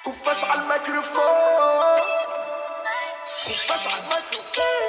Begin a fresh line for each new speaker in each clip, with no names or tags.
خفاش على الميكروفون خفاش على الميكروفون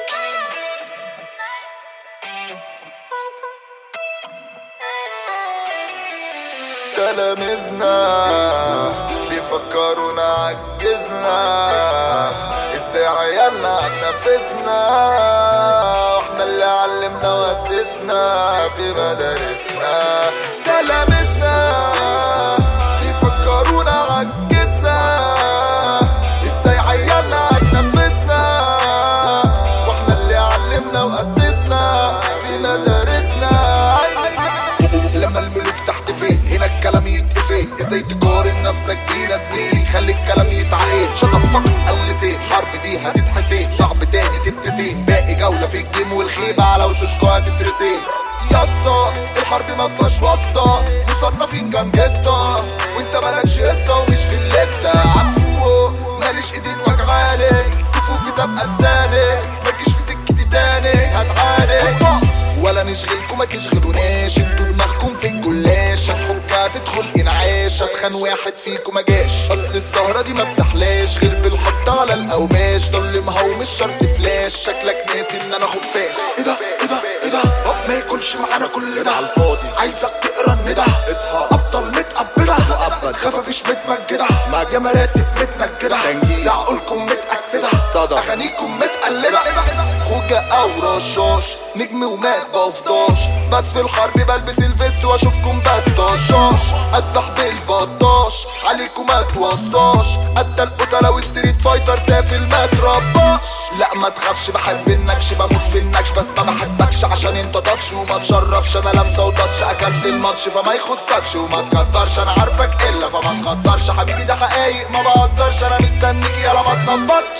تلاميذنا بيفكرونا عجزنا ازاي عيالنا نفسنا واحنا اللي علمنا واسسنا في مدارسنا تلاميذنا بيفكرونا عجزنا ازاي عيالنا نفسنا واحنا اللي علمنا واسسنا في مدارسنا لما الملوك تحت فين هنا الكلام يتقفل ازاي تقارن نفسك بينا زميلي خلي الكلام يتعقل شطب فقط قل زين الحرب دي هتتحسين صعب تاني تبتسم باقي جولة في الجيم والخيبة على وشوشكوا هتترسم يا اسطى الحرب ما فيهاش واسطة مصنفين جنجستا وانت مالكش قصة ومش في الليستة عفو ماليش ايدين وجعاني تفوق في سابقة لساني متجيش في سكتي تاني هتعاني ولا نشغلكم ما تشغلوناش انتوا دماغكم في الجلاش هتحك هتدخل انعاش هتخان واحد فيكم ما جاش اصل السهرة دي ما بتحلاش غير بالحط على القوماش ضلمها ومش شرط فلاش شكلك ناسي ان انا خفاش ايه ده ايه ده ايه ده طب ما يكونش معانا كل ده على الفاضي عايزك تقرا الندى اصحى ابطال متقبلة مؤبد خفافيش متمجدة يا مراتب متنجدة ده عقولكم متأكسدة صدى اغانيكم متقلدة خوجة او رشاش نجم ومات بفضاش بس في الحرب بلبس الفيست واشوفكم بس طشاش اذبح بالبطاش عليكم ما توصاش قد القتلة وستريت فايتر سافل ما ترباش لا ما تخافش بحب النكش بموت في النكش بس ما بحبكش عشان انت طفش وما تشرفش انا لمسه وتاتش اكلت الماتش فما يخصكش وما تكترش انا عارفك الا فما تخطرش حبيبي ده حقايق ما بهزرش انا مستنيك يلا ما تنفضش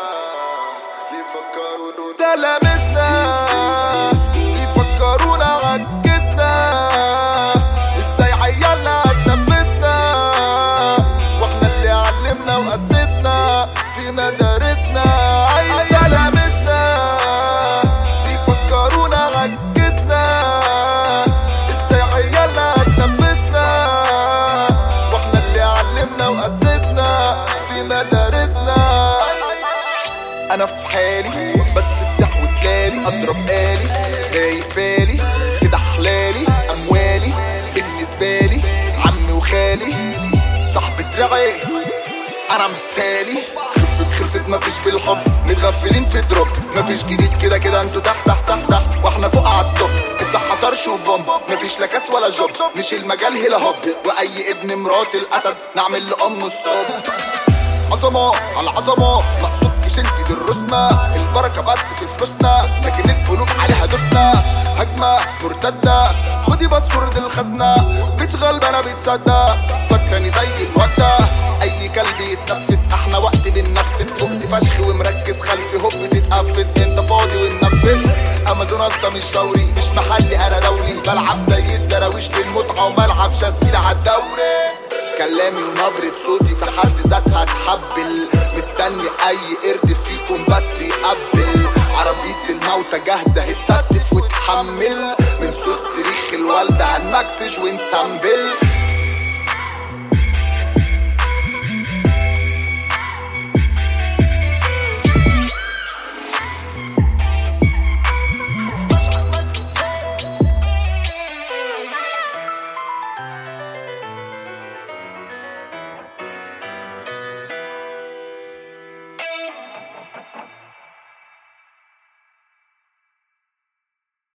تلامسنا بيفكرونا عجزنا ازاي عيالنا هتنفسنا واحنا اللي علمنا واسسنا في مدارسنا أي تلامسنا بيفكرونا عجزنا ازاي عيالنا هتنفسنا واحنا اللي علمنا واسسنا في مدارسنا انا في حالي بس تسح وتلالي اضرب آلي رايق بالي كده حلالي اموالي بالنسبة لي عمي وخالي صاحب دراعي انا مثالي خلصت خلصت مفيش بالحب متغفلين في دروب مفيش جديد كده كده انتوا تحت تحت تحت تحت واحنا فوق على التوب الصحة طرش وبومب مفيش لا كاس ولا جوب مش المجال هلا هوب واي ابن مرات الاسد نعمل لامه ستوب عظمة على عظمة ما اقصدكش انت دي الرسمة البركة بس في فلوسنا لكن القلوب عليها دوسنا هجمة مرتدة خدي باسورد الخزنة بيتش غلبانة بتصدق فاكراني زي الوردة اي كلب يتنفس احنا وقت بننفس فقت فشخ ومركز خلفي هوب تتقفز انت فاضي وننفذ امازون اسطى مش ثوري مش محلي انا دولي بلعب زي الدراويش للمتعة وملعب شاسبيل عالدوري كلامي ونبرة صوتي في حد ذاتها تحبل مستني اي قرد فيكم بس يقبل عربية الموتى جاهزة هتستف وتحمل من صوت صريخ الوالدة هنمكسج ونسمبل